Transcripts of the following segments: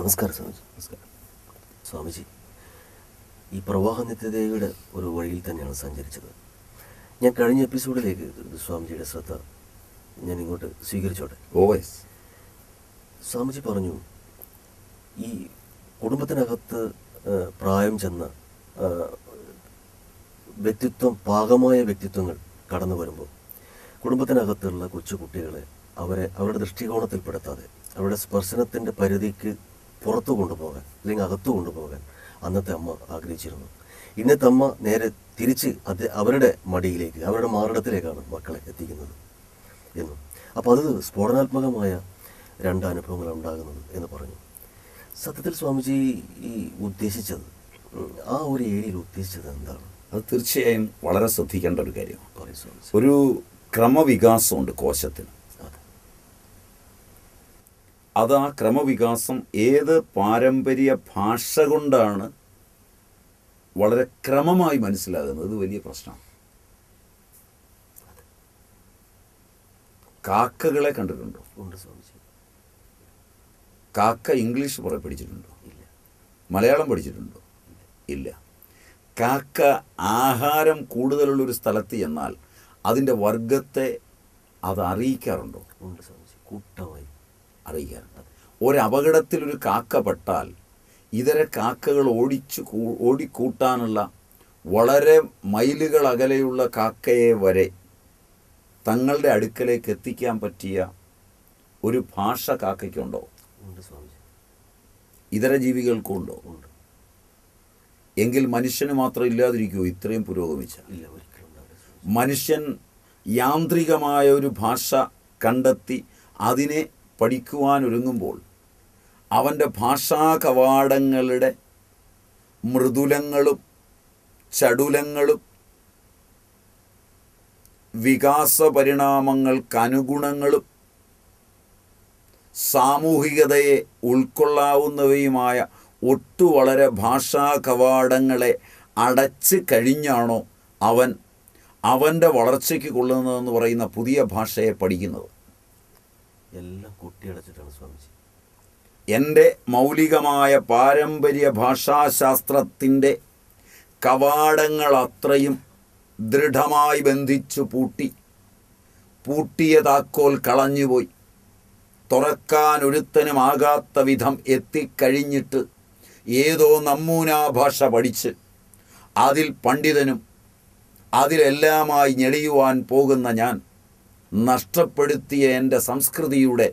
നമസ്കാരം സ്വാമിജി നമസ്കാരം സ്വാമിജി ഈ പ്രവാഹ നിത്യതയുടെ ഒരു വഴിയിൽ തന്നെയാണ് സഞ്ചരിച്ചത് ഞാൻ കഴിഞ്ഞ എപ്പിസോഡിലേക്ക് സ്വാമിജിയുടെ ശ്രദ്ധ ഞാൻ ഇങ്ങോട്ട് സ്വീകരിച്ചോട്ടെ ഓ എസ് സ്വാമിജി പറഞ്ഞു ഈ കുടുംബത്തിനകത്ത് ആ, പ്രായം ചെന്ന ആ, വ്യക്തിത്വം പാകമായ വ്യക്തിത്വങ്ങൾ കടന്നു വരുമ്പോൾ കുടുംബത്തിനകത്തുള്ള കൊച്ചു കുട്ടികളെ അവരെ അവരുടെ ദൃഷ്ടികോണത്തിൽപ്പെടുത്താതെ അവരുടെ സ്പർശനത്തിൻ്റെ പരിധിക്ക് പുറത്തു കൊണ്ടുപോകാൻ അല്ലെങ്കിൽ അകത്തു കൊണ്ടുപോകാൻ അന്നത്തെ അമ്മ ആഗ്രഹിച്ചിരുന്നു ഇന്നത്തെ അമ്മ നേരെ തിരിച്ച് അത് അവരുടെ മടിയിലേക്ക് അവരുടെ മാറിടത്തിലേക്കാണ് മക്കളെ എത്തിക്കുന്നത് എന്നും അപ്പോൾ അത് സ്ഫോടനാത്മകമായ രണ്ട് അനുഭവങ്ങൾ ഉണ്ടാകുന്നത് എന്ന് പറഞ്ഞു സത്യത്തിൽ സ്വാമിജി ഈ ഉദ്ദേശിച്ചത് ഉം, ആ ഒരു ഏരിയയിൽ ഉദ്ദേശിച്ചത് എന്താണ് അത് തീർച്ചയായും വളരെ ശ്രദ്ധിക്കേണ്ട ഒരു കാര്യമാണ് പറയൂ സ്വാമിജി ഒരു ക്രമവികാസമുണ്ട് കോശത്തിന് അതെ അത് ആ ക്രമവികാസം ഏത് പാരമ്പര്യ ഭാഷ കൊണ്ടാണ് വളരെ ക്രമമായി മനസ്സിലാകുന്നത് ഇത് വലിയ പ്രശ്നമാണ് കാക്കകളെ കണ്ടിട്ടുണ്ടോ ഉണ്ട് സ്വാമിജി കാക്ക ഇംഗ്ലീഷ് കുറെ പഠിച്ചിട്ടുണ്ടോ ഇല്ല മലയാളം പഠിച്ചിട്ടുണ്ടോ ഇല്ല കാക്ക ആഹാരം കൂടുതലുള്ളൊരു സ്ഥലത്ത് ചെന്നാൽ അതിൻ്റെ വർഗത്തെ അത് അറിയിക്കാറുണ്ടോ ഉണ്ട് സ്വാമിജി കൂട്ടമായി അറിയിക്കാറുണ്ട് ഒരപകടത്തിൽ ഒരു കാക്ക പെട്ടാൽ ഇതര കാക്കകൾ ഓടിച്ചു കൂ- ഓടിക്കൂട്ടാനുള്ള വളരെ മൈലുകൾ അകലെയുള്ള കാക്കയെ വരെ തങ്ങളുടെ അടുക്കലേക്ക് എത്തിക്കാൻ പറ്റിയ ഒരു ഭാഷ കാക്കയ്ക്കുണ്ടോ ഉണ്ട് സ്വാമിജി ഇതര ജീവികൾക്കും ഉണ്ടോ ഉണ്ട് എങ്കിൽ മനുഷ്യന് മാത്രം ഇല്ലാതിരിക്കുമോ ഇത്രയും പുരോഗമിച്ച ഇല്ല ഒരിക്കലും ഉണ്ടാവില്ല സ്വാമിജി. മനുഷ്യൻ യാന്ത്രികമായ ഒരു ഭാഷ കണ്ടെത്തി അതിനെ പഠിക്കുവാൻ ഒരുങ്ങുമ്പോൾ അവൻ്റെ ഭാഷാ കവാടങ്ങളുടെ മൃദുലങ്ങളും ചടുലങ്ങളും വികാസ പരിണാമങ്ങൾക്ക് അനുഗുണങ്ങളും സാമൂഹികതയെ ഉൾക്കൊള്ളാവുന്നവയുമായ ഒട്ടു വളരെ ഭാഷാ കവാടങ്ങളെ അടച്ച് കഴിഞ്ഞാണോ അവൻ അവൻ്റെ വളർച്ചയ്ക്ക് കൊള്ളുന്നതെന്ന് പറയുന്ന പുതിയ ഭാഷയെ പഠിക്കുന്നത് എല്ലാം കൂട്ടിയടച്ചിട്ടാണ് സ്വാമിജി എൻ്റെ മൗലികമായ പാരമ്പര്യ ഭാഷാശാസ്ത്രത്തിൻ്റെ കവാടങ്ങൾ അത്രയും ദൃഢമായി ബന്ധിച്ചു പൂട്ടി പൂട്ടിയ താക്കോൽ കളഞ്ഞുപോയി തുറക്കാൻ ഒരുത്തനുമാകാത്ത വിധം എത്തിക്കഴിഞ്ഞിട്ട് ഏതോ നമ്മൂനാ ഭാഷ പഠിച്ച് അതിൽ പണ്ഡിതനും അതിലെല്ലാമായി ഞെളിയുവാൻ പോകുന്ന ഞാൻ നഷ്ടപ്പെടുത്തിയ എൻ്റെ സംസ്കൃതിയുടെ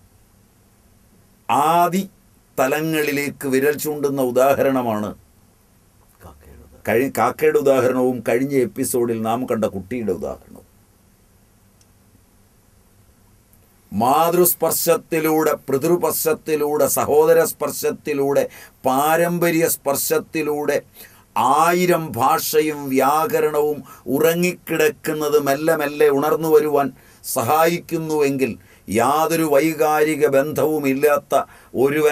ആദി തലങ്ങളിലേക്ക് വിരൽ ചൂണ്ടുന്ന ഉദാഹരണമാണ് കാക്കയുടെ കഴി കാക്കയുടെ ഉദാഹരണവും കഴിഞ്ഞ എപ്പിസോഡിൽ നാം കണ്ട കുട്ടിയുടെ ഉദാഹരണവും മാതൃസ്പർശത്തിലൂടെ പിതൃസ്പർശത്തിലൂടെ സഹോദര സ്പർശത്തിലൂടെ പാരമ്പര്യ സ്പർശത്തിലൂടെ ആയിരം ഭാഷയും വ്യാകരണവും ഉറങ്ങിക്കിടക്കുന്നത് മെല്ലെ മെല്ലെ ഉണർന്നു വരുവാൻ സഹായിക്കുന്നുവെങ്കിൽ യാതൊരു വൈകാരിക ബന്ധവുമില്ലാത്ത ഒരുവൻ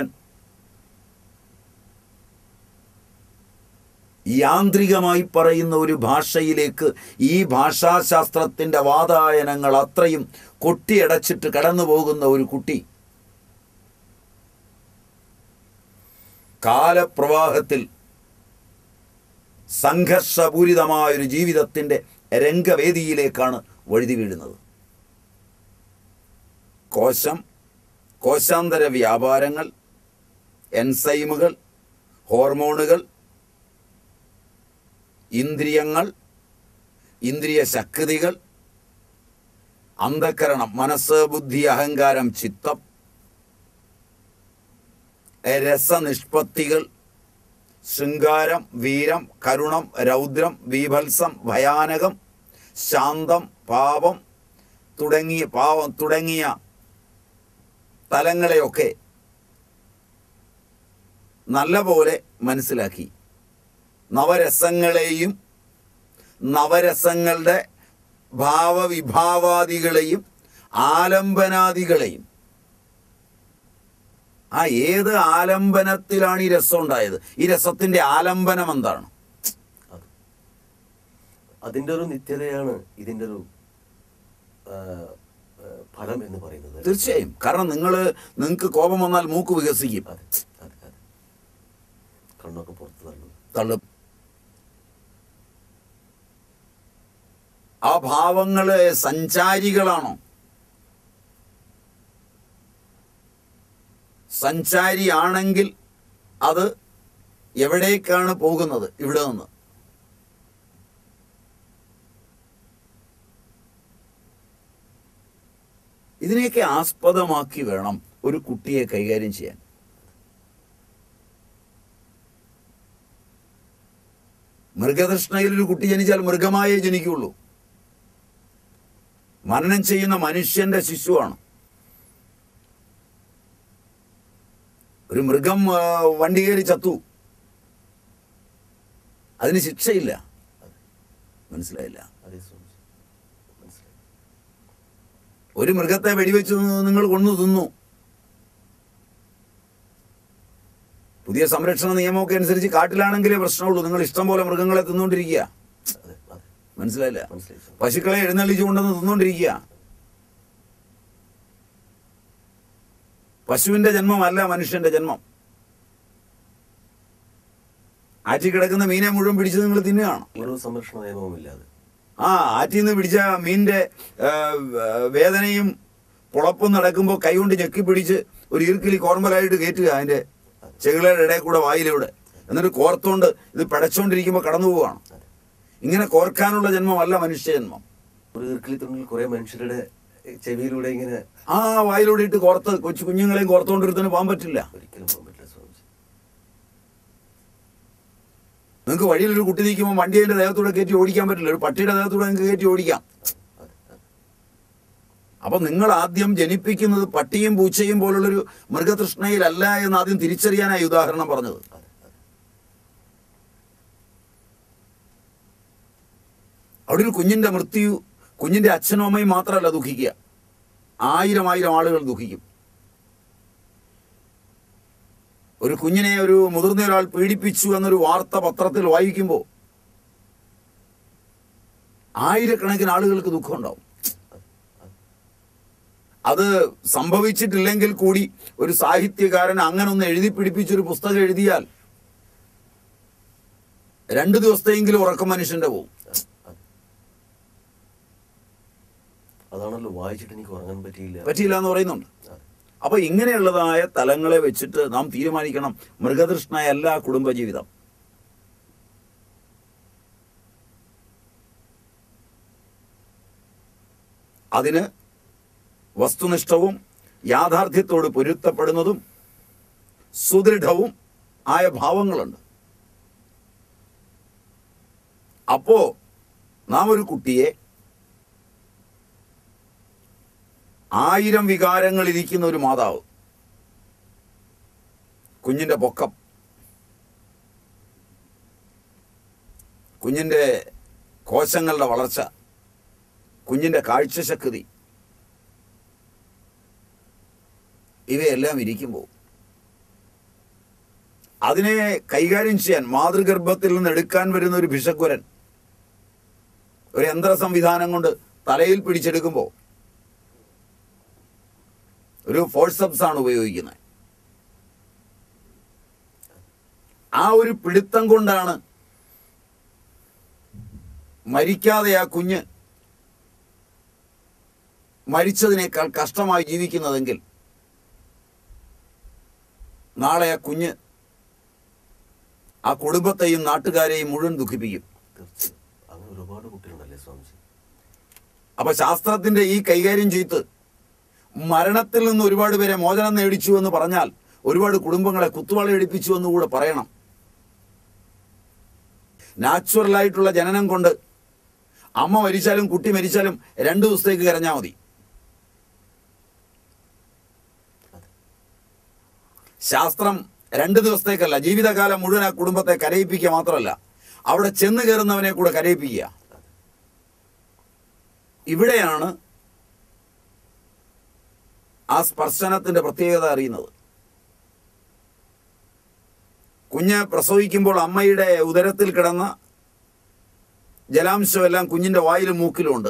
യാന്ത്രികമായി പറയുന്ന ഒരു ഭാഷയിലേക്ക് ഈ ഭാഷാശാസ്ത്രത്തിൻ്റെ വാതായനങ്ങൾ അത്രയും കൊട്ടിയടച്ചിട്ട് കടന്നു പോകുന്ന ഒരു കുട്ടി കാലപ്രവാഹത്തിൽ സംഘർഷപൂരിതമായൊരു ജീവിതത്തിൻ്റെ രംഗവേദിയിലേക്കാണ് വഴുതി വീഴുന്നത് കോശം കോശാന്തര വ്യാപാരങ്ങൾ എൻസൈമുകൾ ഹോർമോണുകൾ ഇന്ദ്രിയങ്ങൾ ഇന്ദ്രിയ ശക്തികൾ അന്ധകരണം മനസ്സ് ബുദ്ധി അഹങ്കാരം ചിത്തം രസനിഷ്പത്തികൾ ശൃംഗാരം വീരം കരുണം രൗദ്രം ബീഭത്സം ഭയാനകം ശാന്തം പാപം തുടങ്ങിയ പാവം തുടങ്ങിയ തലങ്ങളെയൊക്കെ നല്ലപോലെ മനസ്സിലാക്കി നവരസങ്ങളെയും നവരസങ്ങളുടെ ഭാവവിഭാവാദികളെയും ആലംബനാദികളെയും ആ ഏത് ആലംബനത്തിലാണ് ഈ രസം ഉണ്ടായത് ഈ രസത്തിന്റെ ആലംബനം എന്താണ് അത് അതിൻ്റെ ഒരു നിത്യതയാണ് ഇതിൻ്റെ ഒരു ആ, ആ, ഫലം എന്ന് പറയുന്നത് തീർച്ചയായും കാരണം നിങ്ങൾ നിങ്ങൾക്ക് കോപം വന്നാൽ മൂക്ക് വികസിക്കും അതെ അതെ കണ്ണൊക്കെ പുറത്ത് തള്ളും തള്ളും ആ ഭാവങ്ങള് സഞ്ചാരികളാണോ സഞ്ചാരിയാണെങ്കിൽ അത് എവിടേക്കാണ് പോകുന്നത് ഇവിടെ നിന്ന് ഇതിനെയൊക്കെ ആസ്പദമാക്കി വേണം ഒരു കുട്ടിയെ കൈകാര്യം ചെയ്യാൻ മൃഗതൃഷ്ണയിൽ ഒരു കുട്ടി ജനിച്ചാൽ മൃഗമായേ ജനിക്കുള്ളൂ മനനം ചെയ്യുന്ന മനുഷ്യന്റെ ശിശുവാണ് ഒരു മൃഗം ആ, വണ്ടി കയറി ചത്തു അതിന് ശിക്ഷയില്ല മനസ്സിലായില്ല അതേ സ്വാമിജി മനസ്സിലായി ഒരു മൃഗത്തെ വെടിവെച്ച് നിങ്ങൾ കൊന്നു തിന്നു പുതിയ സംരക്ഷണ നിയമമൊക്കെ അനുസരിച്ച് കാട്ടിലാണെങ്കിലേ പ്രശ്നമുള്ളൂ നിങ്ങൾ ഇഷ്ടം പോലെ മൃഗങ്ങളെ തിന്നുകൊണ്ടിരിക്കുക അതെ അതെ മനസ്സിലായില്ല മനസ്സിലായി സ്വാമി. പശുക്കളെ എഴുന്നള്ളിച്ചു കൊണ്ടുവന്ന് തിന്നുകൊണ്ടിരിക്കുക പശുവിന്റെ ജന്മമല്ല മനുഷ്യന്റെ ജന്മം ആറ്റി കിടക്കുന്ന മീനെ മുഴുവൻ പിടിച്ച് നിങ്ങൾ തിന്നുകയാണ് ഒരു സംരക്ഷണ നിയമവുമില്ലാതെ ആ ആറ്റിൽ നിന്ന് പിടിച്ച മീനിന്റെ ആ, വേദനയും പുളപ്പും നടക്കുമ്പോൾ കൈകൊണ്ട് ഞെക്കി പിടിച്ച് ഒരു ഈർക്കിലി കോർമലായിട്ട് കയറ്റുക അതിന്റെ ചെകിളയുടെ ഇടയിൽ കൂടെ വായിലൂടെ എന്നിട്ട് കോർത്തോണ്ട് ഇത് പിടച്ചോണ്ടിരിക്കുമ്പോൾ കടന്നു പോവുകയാണ് ഇങ്ങനെ കോർക്കാനുള്ള ജന്മമല്ല മനുഷ്യ ജന്മം ഒരു ഈർക്കിലി തുണിൽ കുറെ മനുഷ്യരുടെ ചെവിയിലൂടെ ഇങ്ങനെ ആ വായിലൂടെ ഇട്ട് കോർത്ത് കൊച്ചു കുഞ്ഞുങ്ങളെയും കോർത്തോണ്ടിരുത്തിന് പോകാൻ പറ്റില്ല ഒരിക്കലും പോകാൻ പറ്റില്ല സ്വാമിജി നിങ്ങൾക്ക് വഴിയിൽ ഒരു കുട്ടി നിൽക്കുമ്പോൾ വണ്ടി അതിന്റെ ദേഹത്തൂടെ കയറ്റി ഓടിക്കാൻ പറ്റില്ല ഒരു പട്ടിയുടെ ദേഹത്തൂടെ നിങ്ങൾക്ക് കയറ്റി ഓടിക്കാം അതെ അതെ അപ്പൊ നിങ്ങൾ ആദ്യം ജനിപ്പിക്കുന്നത് പട്ടിയും പൂച്ചയും പോലുള്ളൊരു മൃഗതൃഷ്ണയിലല്ല എന്ന് ആദ്യം തിരിച്ചറിയാനായി ഉദാഹരണം പറഞ്ഞത് അതെ അതെ അവിടെ ഒരു കുഞ്ഞിന്റെ മൃത്യു കുഞ്ഞിന്റെ അച്ഛനും അമ്മയും മാത്രമല്ല ദുഃഖിക്കുക ആയിരം ആയിരം ആളുകൾ ദുഃഖിക്കും ഒരു കുഞ്ഞിനെ ഒരു മുതിർന്ന ഒരാൾ പീഡിപ്പിച്ചു എന്നൊരു വാർത്ത പത്രത്തിൽ വായിക്കുമ്പോൾ ആയിരക്കണക്കിന് ആളുകൾക്ക് ദുഃഖമുണ്ടാവും അത് സംഭവിച്ചിട്ടില്ലെങ്കിൽ കൂടി ഒരു സാഹിത്യകാരൻ അങ്ങനെ ഒന്ന് എഴുതി പിടിപ്പിച്ചൊരു പുസ്തകം എഴുതിയാൽ രണ്ടു ദിവസത്തെയെങ്കിലും ഉറക്കം മനുഷ്യന്റെ പോകും അതെ. അതാണല്ലോ വായിച്ചിട്ട് എനിക്ക് ഉറങ്ങാൻ പറ്റിയില്ല പറ്റിയില്ല എന്ന് പറയുന്നുണ്ട് അതെ. അപ്പൊ ഇങ്ങനെയുള്ളതായ തലങ്ങളെ വെച്ചിട്ട് നാം തീരുമാനിക്കണം മൃഗതൃഷ്ണയല്ല കുടുംബജീവിതം അതിന് വസ്തുനിഷ്ഠവും യാഥാർത്ഥ്യത്തോട് പൊരുത്തപ്പെടുന്നതും സുദൃഢവും ആയ ഭാവങ്ങളുണ്ട് അപ്പോ നാം ഒരു കുട്ടിയെ ആയിരം വികാരങ്ങൾ ഇരിക്കുന്ന ഒരു മാതാവ് കുഞ്ഞിന്റെ പൊക്കം കുഞ്ഞിന്റെ കോശങ്ങളുടെ വളർച്ച കുഞ്ഞിന്റെ കാഴ്ചശക്തി ഇവയെല്ലാം ഇരിക്കുമ്പോൾ അതിനെ കൈകാര്യം ചെയ്യാൻ മാതൃഗർഭത്തിൽ നിന്ന് എടുക്കാൻ വരുന്ന ഒരു ഭിഷക്കുരൻ ഒരു യന്ത്ര സംവിധാനം കൊണ്ട് തലയിൽ പിടിച്ചെടുക്കുമ്പോൾ ഒരു ഫോഴ്സപ്സ് ആണ് ഉപയോഗിക്കുന്നത് ആ ഒരു പിടുത്തം കൊണ്ടാണ് മരിക്കാതെ ആ കുഞ്ഞ് മരിച്ചതിനേക്കാൾ കഷ്ടമായി ജീവിക്കുന്നതെങ്കിൽ നാളെ ആ കുഞ്ഞ് ആ കുടുംബത്തെയും നാട്ടുകാരെയും മുഴുവൻ ദുഃഖിപ്പിക്കും തീർച്ചയായും അങ്ങനെ ഒരുപാട് കുട്ടികളുണ്ടല്ലേ സ്വാമിജി അപ്പൊ ശാസ്ത്രത്തിന്റെ ഈ കൈകാര്യം ചെയ്ത് മരണത്തിൽ നിന്ന് ഒരുപാട് പേരെ മോചനം നേടിച്ചു എന്ന് പറഞ്ഞാൽ ഒരുപാട് കുടുംബങ്ങളെ കുത്തുവാള എടുപ്പിച്ചു എന്ന് കൂടെ പറയണം നാച്ചുറലായിട്ടുള്ള ജനനം കൊണ്ട് അമ്മ മരിച്ചാലും കുട്ടി മരിച്ചാലും രണ്ടു ദിവസത്തേക്ക് കരഞ്ഞാൽ മതി ശാസ്ത്രം രണ്ട് ദിവസത്തേക്കല്ല ജീവിതകാലം മുഴുവൻ ആ കുടുംബത്തെ കരയിപ്പിക്കുക മാത്രമല്ല അവിടെ ചെന്ന് കയറുന്നവനെ കൂടെ കരയിപ്പിക്കുക ഇവിടെയാണ് ആ സ്പർശനത്തിന്റെ പ്രത്യേകത അറിയുന്നത് കുഞ്ഞ് പ്രസവിക്കുമ്പോൾ അമ്മയുടെ ഉദരത്തിൽ കിടന്ന ജലാംശമെല്ലാം കുഞ്ഞിന്റെ വായിലും മൂക്കിലും ഉണ്ട്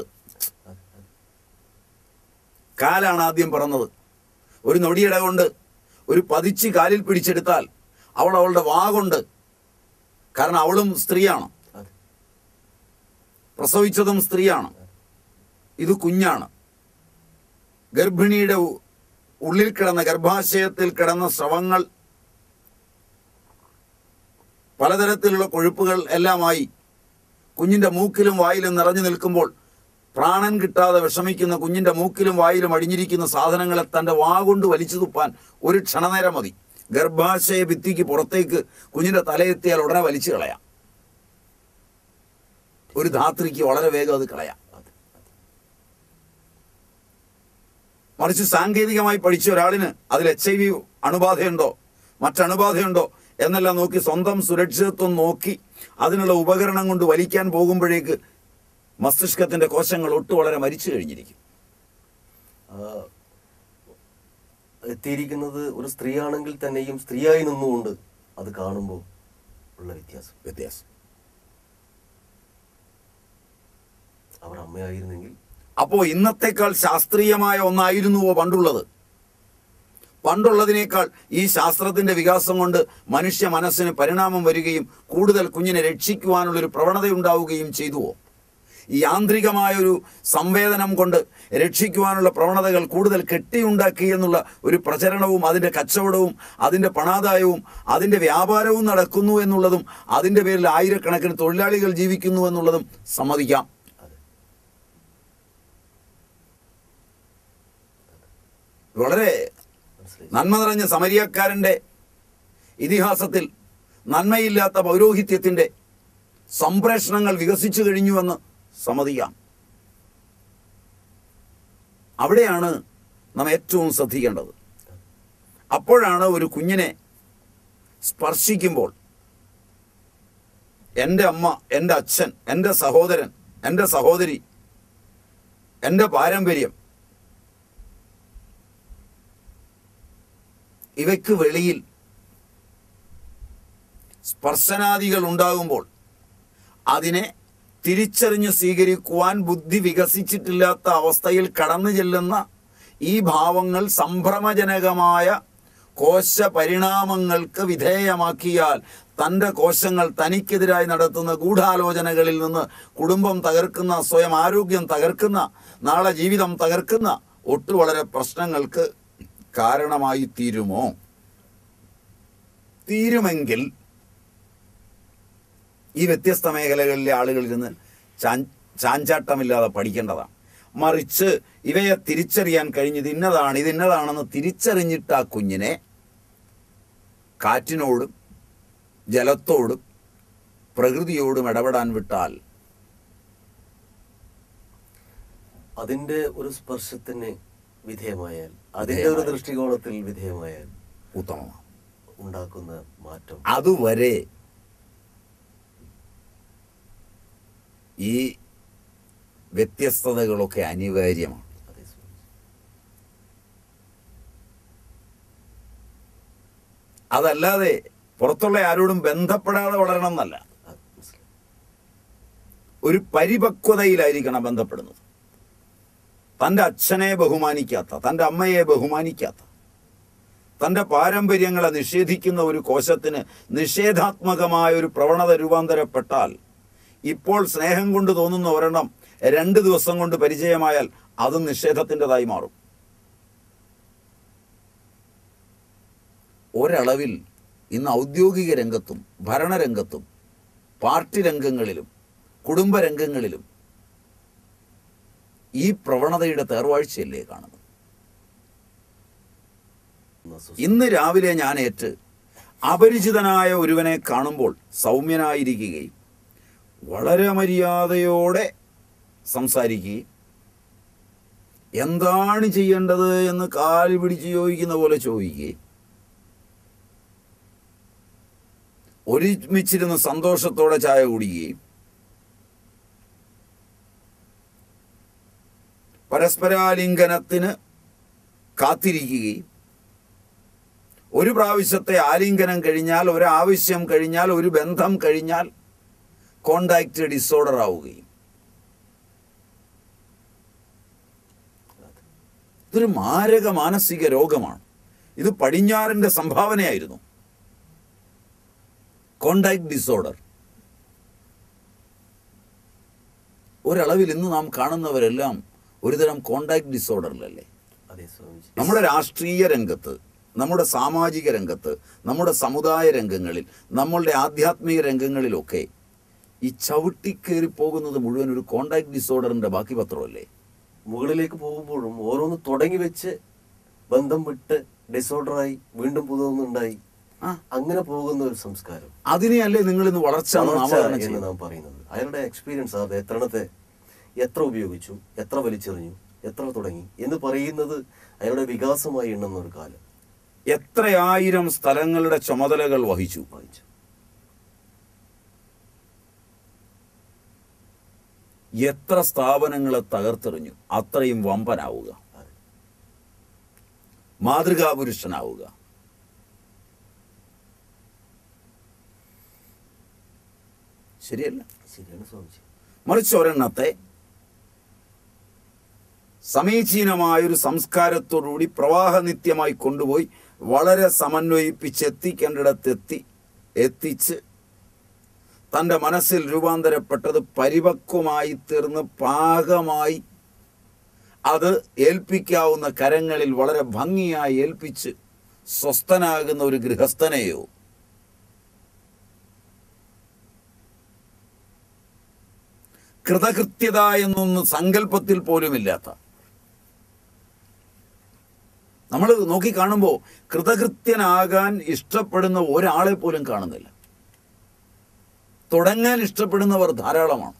കാലാണ് ആദ്യം പിറന്നത് ഒരു നൊടിയിട കൊണ്ട് ഒരു പതിച്ച് കാലിൽ പിടിച്ചെടുത്താൽ അവൾ അവളുടെ വാ കൊണ്ട് കാരണം അവളും സ്ത്രീയാണ് അതെ പ്രസവിച്ചതും സ്ത്രീയാണ് ഇത് കുഞ്ഞാണ് ഗർഭിണിയുടെ ഉ- ഉള്ളിൽ കിടന്ന ഗർഭാശയത്തിൽ കിടന്ന സ്രവങ്ങൾ പലതരത്തിലുള്ള കൊഴുപ്പുകൾ എല്ലാമായി കുഞ്ഞിന്റെ മൂക്കിലും വായിലും നിറഞ്ഞു നിൽക്കുമ്പോൾ പ്രാണൻ കിട്ടാതെ വിഷമിക്കുന്ന കുഞ്ഞിന്റെ മൂക്കിലും വായിലും അടിഞ്ഞിരിക്കുന്ന സാധനങ്ങളെ തന്റെ വാ കൊണ്ട് വലിച്ചു തുപ്പാൻ ഒരു ക്ഷണനേരം മതി ഗർഭാശയ ഭിത്തിക്ക് പുറത്തേക്ക് കുഞ്ഞിന്റെ തലയെത്തിയാൽ ഉടനെ വലിച്ചു കളയാം ഒരു ധാത്രിക്ക് വളരെ വേഗം അത് കളയാം അതെ അതെ മറിച്ച് സാങ്കേതികമായി പഠിച്ച ഒരാളിന് അതിൽ എച്ച് ഐ വി അണുബാധയുണ്ടോ മറ്റണുബാധയുണ്ടോ എന്നെല്ലാം നോക്കി സ്വന്തം സുരക്ഷിതത്വം നോക്കി അതിനുള്ള ഉപകരണം കൊണ്ട് വലിക്കാൻ പോകുമ്പോഴേക്ക് മസ്തിഷ്കത്തിന്റെ കോശങ്ങൾ ഒട്ടു വളരെ മരിച്ചു കഴിഞ്ഞിരിക്കും ആ, എത്തിയിരിക്കുന്നത് ഒരു സ്ത്രീയാണെങ്കിൽ തന്നെയും സ്ത്രീയായി നിന്നുകൊണ്ട് അത് കാണുമ്പോൾ ഉള്ള വ്യത്യാസം വ്യത്യാസം അവർ അമ്മയായിരുന്നെങ്കിൽ അപ്പോൾ ഇന്നത്തെക്കാൾ ശാസ്ത്രീയമായ ഒന്നായിരുന്നുവോ പണ്ടുള്ളത് പണ്ടുള്ളതിനേക്കാൾ ഈ ശാസ്ത്രത്തിന്റെ വികാസം കൊണ്ട് മനുഷ്യ മനസ്സിന് പരിണാമം വരികയും കൂടുതൽ കുഞ്ഞിനെ രക്ഷിക്കുവാനുള്ള ഒരു പ്രവണത ഉണ്ടാവുകയും ചെയ്തുവോ ഈ യാന്ത്രികമായ ഒരു സംവേദനം കൊണ്ട് രക്ഷിക്കുവാനുള്ള പ്രവണതകൾ കൂടുതൽ കെട്ടിയുണ്ടാക്കി എന്നുള്ള ഒരു പ്രചരണവും അതിൻ്റെ കച്ചവടവും അതിൻ്റെ പണാദായവും അതിൻ്റെ വ്യാപാരവും നടക്കുന്നു എന്നുള്ളതും അതിൻ്റെ പേരിൽ ആയിരക്കണക്കിന് തൊഴിലാളികൾ ജീവിക്കുന്നു എന്നുള്ളതും സമ്മതിക്കാം അതെ വളരെ മനസ്സിലായി നന്മ നിറഞ്ഞ സമരിയക്കാരൻ്റെ ഇതിഹാസത്തിൽ നന്മയില്ലാത്ത പൗരോഹിത്യത്തിൻ്റെ സംപ്രേഷണങ്ങൾ വികസിച്ചു കഴിഞ്ഞുവെന്ന് സമ്മതിക്കാം അവിടെയാണ് നാം ഏറ്റവും ശ്രദ്ധിക്കേണ്ടത് അപ്പോഴാണ് ഒരു കുഞ്ഞിനെ സ്പർശിക്കുമ്പോൾ എൻ്റെ അമ്മ എൻ്റെ അച്ഛൻ എൻ്റെ സഹോദരൻ എൻ്റെ സഹോദരി എൻ്റെ പാരമ്പര്യം ഇവയ്ക്ക് വെളിയിൽ സ്പർശനാദികൾ ഉണ്ടാകുമ്പോൾ അതിനെ തിരിച്ചറിഞ്ഞ് സ്വീകരിക്കുവാൻ ബുദ്ധി വികസിച്ചിട്ടില്ലാത്ത അവസ്ഥയിൽ കടന്നു ചെല്ലുന്ന ഈ ഭാവങ്ങൾ സംഭ്രമജനകമായ കോശ പരിണാമങ്ങൾക്ക് വിധേയമാക്കിയാൽ തൻ്റെ കോശങ്ങൾ തനിക്കെതിരായി നടത്തുന്ന ഗൂഢാലോചനകളിൽ നിന്ന് കുടുംബം തകർക്കുന്ന സ്വയം ആരോഗ്യം തകർക്കുന്ന നാളെ ജീവിതം തകർക്കുന്ന ഒട്ടു വളരെ പ്രശ്നങ്ങൾക്ക് കാരണമായി തീരുമോ തീരുമെങ്കിൽ ഈ വ്യത്യസ്ത മേഖലകളിലെ ആളുകൾ ഇരുന്ന് ചാൻ ചാഞ്ചാട്ടമില്ലാതെ പഠിക്കേണ്ടതാണ് മറിച്ച് ഇവയെ തിരിച്ചറിയാൻ കഴിഞ്ഞത് ഇന്നതാണ് ഇത് ഇന്നതാണെന്ന് തിരിച്ചറിഞ്ഞിട്ട് ആ കുഞ്ഞിനെ കാറ്റിനോടും ജലത്തോടും പ്രകൃതിയോടും ഇടപെടാൻ വിട്ടാൽ അതിന്റെ ഒരു സ്പർശത്തിന് വിധേയമായാൽ അതിന്റെ ഒരു വിധേയമായി. ദൃഷ്ടികോണത്തിൽ വിധേയമായാൽ ഉത്തമമാണ് ഉണ്ടാക്കുന്ന മാറ്റം അതുവരെ ഈ വ്യത്യസ്തതകളൊക്കെ അനിവാര്യമാണ് അതേ സ്വാമി. അതല്ലാതെ പുറത്തുള്ള ആരോടും ബന്ധപ്പെടാതെ വളരണം എന്നല്ല ആ, മനസ്സിലായി. ഒരു പരിപക്വതയിലായിരിക്കണം ബന്ധപ്പെടുന്നത് തൻ്റെ അച്ഛനെ ബഹുമാനിക്കാത്ത തൻ്റെ അമ്മയെ ബഹുമാനിക്കാത്ത തൻ്റെ പാരമ്പര്യങ്ങളെ നിഷേധിക്കുന്ന ഒരു കോശത്തിന് നിഷേധാത്മകമായ ഒരു പ്രവണത രൂപാന്തരപ്പെട്ടാൽ ഇപ്പോൾ സ്നേഹം കൊണ്ട് തോന്നുന്ന ഒരെണ്ണം രണ്ട് ദിവസം കൊണ്ട് പരിചയമായാൽ അത് നിഷേധത്തിൻ്റെതായി മാറും ഒരളവിൽ ഇന്ന് ഔദ്യോഗിക രംഗത്തും ഭരണരംഗത്തും പാർട്ടി രംഗങ്ങളിലും കുടുംബരംഗങ്ങളിലും ഈ പ്രവണതയുടെ തേർവാഴ്ചയല്ലേ കാണുന്നത് ഒന്ന് അസ്വസ്ഥ- ഇന്ന് രാവിലെ ഞാൻ ഏറ്റ് അപരിചിതനായ ഒരുവനെ കാണുമ്പോൾ സൗമ്യനായിരിക്കുകയും വളരെ മര്യാദയോടെ സംസാരിക്കുകയും എന്താണ് ചെയ്യേണ്ടത് എന്ന് കാല് പിടിച്ച് ചോദിക്കുന്ന പോലെ ചോദിക്കുകയും ഒരുമിച്ചിരുന്ന് സന്തോഷത്തോടെ ചായ കുടിക്കുകയും പരസ്പരാലിംഗനത്തിന് കാത്തിരിക്കുകയും ഒരു പ്രാവശ്യത്തെ ആലിംഗനം കഴിഞ്ഞാൽ ഒരു ആവശ്യം കഴിഞ്ഞാൽ ഒരു ബന്ധം കഴിഞ്ഞാൽ കോണ്ടാക്ട് ഡിസോർഡർ ആവുകയും ഇതൊരു മാരക മാനസിക രോഗമാണ് ഇത് പടിഞ്ഞാറിൻ്റെ സംഭാവനയായിരുന്നു കോണ്ടാക്ട് ഡിസോർഡർ ഒരളവിൽ ഇന്ന് നാം കാണുന്നവരെല്ലാം ഒരുതരം കോണ്ടാക്ട് ഡിസോർഡറിലല്ലേ അതെ സ്വാമിജി നമ്മുടെ രാഷ്ട്രീയ രംഗത്ത് നമ്മുടെ സാമാജിക രംഗത്ത് നമ്മുടെ സമുദായ രംഗങ്ങളിൽ നമ്മളുടെ ആധ്യാത്മിക രംഗങ്ങളിലൊക്കെ ഈ ചവിട്ടിക്കേറി പോകുന്നത് മുഴുവൻ ഒരു കോണ്ടാക്ട് ഡിസോർഡറിന്റെ ബാക്കി പത്രമല്ലേ മുകളിലേക്ക് പോകുമ്പോഴും ഓരോന്ന് തുടങ്ങി വെച്ച് ബന്ധം വിട്ട് ഡിസോർഡറായി വീണ്ടും പുതുതൊന്നുണ്ടായി ആ. അങ്ങനെ പോകുന്ന ഒരു സംസ്കാരം അതിനെയല്ലേ നിങ്ങൾ ഇന്ന് വളർച്ച എന്ന് വളർച്ച നാമകരണം എന്ന് ചെയ്യുന്നത് നാം പറയുന്നത് അയാളുടെ എക്സ്പീരിയൻസ് അത് എത്രണത്തെ എത്ര ഉപയോഗിച്ചു എത്ര വലിച്ചെറിഞ്ഞു എത്ര തുടങ്ങി എന്ന് പറയുന്നത് അയാളുടെ വികാസമായി എണ്ണുന്ന ഒരു കാലം എത്രയായിരം സ്ഥലങ്ങളുടെ ചുമതലകൾ വഹിച്ചു വായിച്ചു എത്ര സ്ഥാപനങ്ങളെ തകർത്തെറിഞ്ഞു അത്രയും വമ്പനാവുക അതെ. മാതൃകാപുരുഷനാവുക ശരിയല്ല ശരിയാണ് സ്വാമിജി മറിച്ച് ഒരെണ്ണത്തെ സമീചീനമായൊരു സംസ്കാരത്തോടുകൂടി പ്രവാഹനിത്യമായി കൊണ്ടുപോയി വളരെ സമന്വയിപ്പിച്ച് എത്തിക്കേണ്ടിടത്തെത്തി എത്തിച്ച് തൻ്റെ മനസ്സിൽ രൂപാന്തരപ്പെട്ടത് പരിപക്വമായി തീർന്ന് പാകമായി അത് ഏൽപ്പിക്കാവുന്ന കരങ്ങളിൽ വളരെ ഭംഗിയായി ഏൽപ്പിച്ച് സ്വസ്ഥനാകുന്ന ഒരു ഗൃഹസ്ഥനെയോ കൃതകൃത്യത എന്നൊന്നും സങ്കല്പത്തിൽ പോലുമില്ലാത്ത നമ്മൾ നോക്കി കാണുമ്പോൾ കൃതകൃത്യനാകാൻ ഇഷ്ടപ്പെടുന്ന ഒരാളെ പോലും കാണുന്നില്ല തുടങ്ങാൻ ഇഷ്ടപ്പെടുന്നവർ ധാരാളമാണ്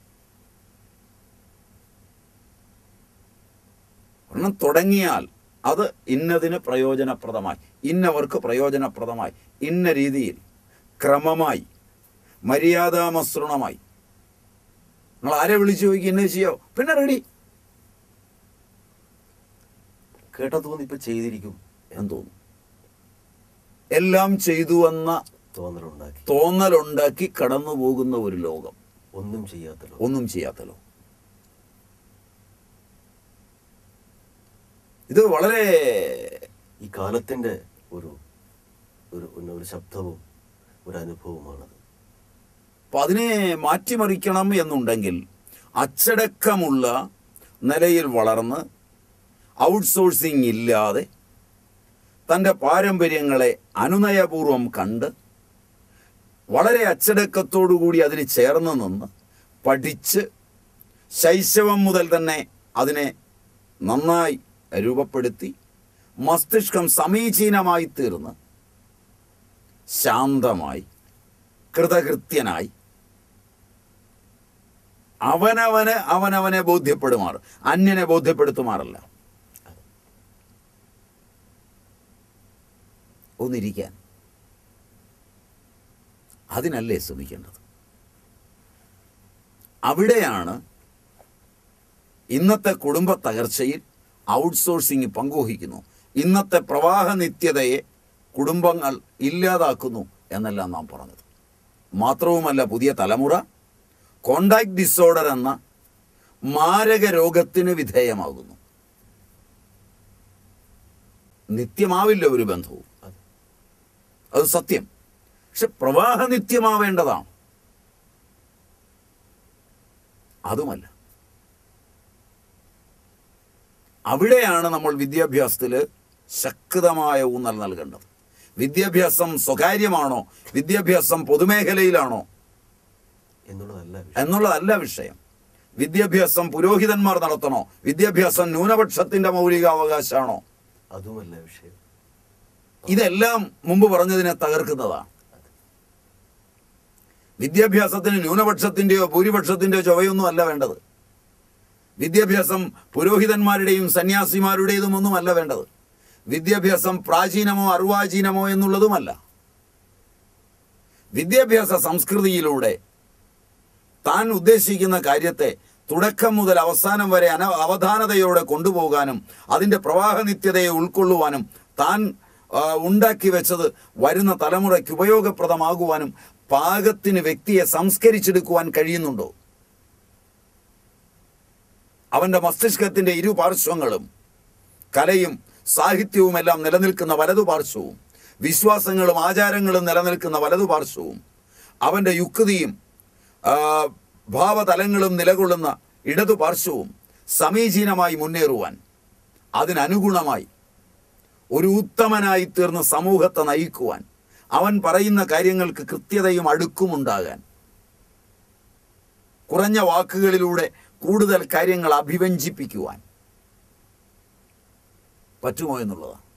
ഒരെണ്ണം തുടങ്ങിയാൽ അത് ഇന്നതിന് പ്രയോജനപ്രദമായി ഇന്നവർക്ക് പ്രയോജനപ്രദമായി ഇന്ന രീതിയിൽ ക്രമമായി മര്യാദാമസൃണമായി നിങ്ങൾ ആരെ വിളിച്ചു ചോദിക്കുക എന്നെ ചെയ്യോ പിന്നെ റെഡി കേട്ടാ തോന്നി ഇപ്പൊ ചെയ്തിരിക്കും എന്ന് തോന്നുന്നു എല്ലാം ചെയ്തു എന്ന തോന്നലുണ്ടാക്കി തോന്നലുണ്ടാക്കി കടന്നു പോകുന്ന ഒരു ലോകം ഒന്നും ചെയ്യാത്തല്ലോ ഒന്നും ചെയ്യാത്ത ലോകം ഇത് വളരെ ഈ കാലത്തിന്റെ ഒരു ഒരു ഒരു- ഒരു ശബ്ദവും ഒരു അനുഭവമാണത് അപ്പൊ അതിനെ മാറ്റിമറിക്കണം എന്നുണ്ടെങ്കിൽ അച്ചടക്കമുള്ള നിലയിൽ വളർന്ന് ഔട്ട്സോഴ്സിംഗ് ഇല്ലാതെ തൻ്റെ പാരമ്പര്യങ്ങളെ അനുനയപൂർവം കണ്ട് വളരെ അച്ചടക്കത്തോടുകൂടി അതിന് ചേർന്ന് നിന്ന് പഠിച്ച് ശൈശവം മുതൽ തന്നെ അതിനെ നന്നായി രൂപപ്പെടുത്തി മസ്തിഷ്കം സമീചീനമായി തീർന്ന് ശാന്തമായി കൃതകൃത്യനായി അവനവന് അവനവനെ ബോധ്യപ്പെടുമാറ് അന്യനെ ബോധ്യപ്പെടുത്തുമാറല്ല ഒന്നിരിക്കാൻ അതിനല്ലേ ശ്രമിക്കേണ്ടത് അവിടെയാണ് ഇന്നത്തെ കുടുംബ തകർച്ചയിൽ ഔട്ട്സോഴ്സിംഗ് പങ്കുവഹിക്കുന്നു ഇന്നത്തെ പ്രവാഹ നിത്യതയെ കുടുംബങ്ങൾ ഇല്ലാതാക്കുന്നു എന്നെല്ലാം നാം പറഞ്ഞത് മാത്രവുമല്ല പുതിയ തലമുറ കോണ്ടാക്ട് ഡിസോർഡർ എന്ന മാരക രോഗത്തിന് വിധേയമാകുന്നു നിത്യമാവില്ല ഒരു ബന്ധവും അതെ. അത് സത്യം പക്ഷെ പ്രവാഹ നിത്യമാവേണ്ടതാണ് അതുമല്ല അവിടെയാണ് നമ്മൾ വിദ്യാഭ്യാസത്തിൽ ശക്തമായ ഊന്നൽ നൽകേണ്ടത് വിദ്യാഭ്യാസം സ്വകാര്യമാണോ വിദ്യാഭ്യാസം പൊതുമേഖലയിലാണോ എന്നുള്ളതല്ല വിഷയം. എന്നുള്ളതല്ല വിഷയം വിദ്യാഭ്യാസം പുരോഹിതന്മാർ നടത്തണോ വിദ്യാഭ്യാസം ന്യൂനപക്ഷത്തിന്റെ മൗലികാവകാശമാണോ അതുമല്ല വിഷയം ഇതെല്ലാം മുമ്പ് പറഞ്ഞതിനെ തകർക്കുന്നതാണ് വിദ്യാഭ്യാസത്തിന് ന്യൂനപക്ഷത്തിന്റെയോ ഭൂരിപക്ഷത്തിന്റെയോ ചൊവ്വയൊന്നും അല്ല വേണ്ടത് വിദ്യാഭ്യാസം പുരോഹിതന്മാരുടെയും സന്യാസിമാരുടേതും ഒന്നുമല്ല വേണ്ടത് വിദ്യാഭ്യാസം പ്രാചീനമോ അർവാചീനമോ എന്നുള്ളതുമല്ല വിദ്യാഭ്യാസ സംസ്കൃതിയിലൂടെ താൻ ഉദ്ദേശിക്കുന്ന കാര്യത്തെ തുടക്കം മുതൽ അവസാനം വരെ അന അവധാനതയോടെ കൊണ്ടുപോകാനും അതിൻ്റെ പ്രവാഹ നിത്യതയെ ഉൾക്കൊള്ളുവാനും താൻ ആ, ഉണ്ടാക്കി വെച്ചത് വരുന്ന തലമുറയ്ക്ക് ഉപയോഗപ്രദമാകുവാനും പാകത്തിന് വ്യക്തിയെ സംസ്കരിച്ചെടുക്കുവാൻ കഴിയുന്നുണ്ടോ അവൻ്റെ മസ്തിഷ്കത്തിൻ്റെ ഇരു പാർശ്വങ്ങളും കലയും സാഹിത്യവുമെല്ലാം നിലനിൽക്കുന്ന വലതുപാർശ്വവും വിശ്വാസങ്ങളും ആചാരങ്ങളും നിലനിൽക്കുന്ന വലതുപാർശ്വവും അവൻ്റെ യുക്തിയും ആ, ഭാവതലങ്ങളും നിലകൊള്ളുന്ന ഇടതു പാർശ്വവും സമീചീനമായി മുന്നേറുവാൻ അതിനനുഗുണമായി ഒരു ഉത്തമനായി തീർന്ന സമൂഹത്തെ നയിക്കുവാൻ അവൻ പറയുന്ന കാര്യങ്ങൾക്ക് കൃത്യതയും അടുക്കുമുണ്ടാകാൻ കുറഞ്ഞ വാക്കുകളിലൂടെ കൂടുതൽ കാര്യങ്ങൾ അഭിവഞ്ചിപ്പിക്കുവാൻ പറ്റുമോ എന്നുള്ളതാണ്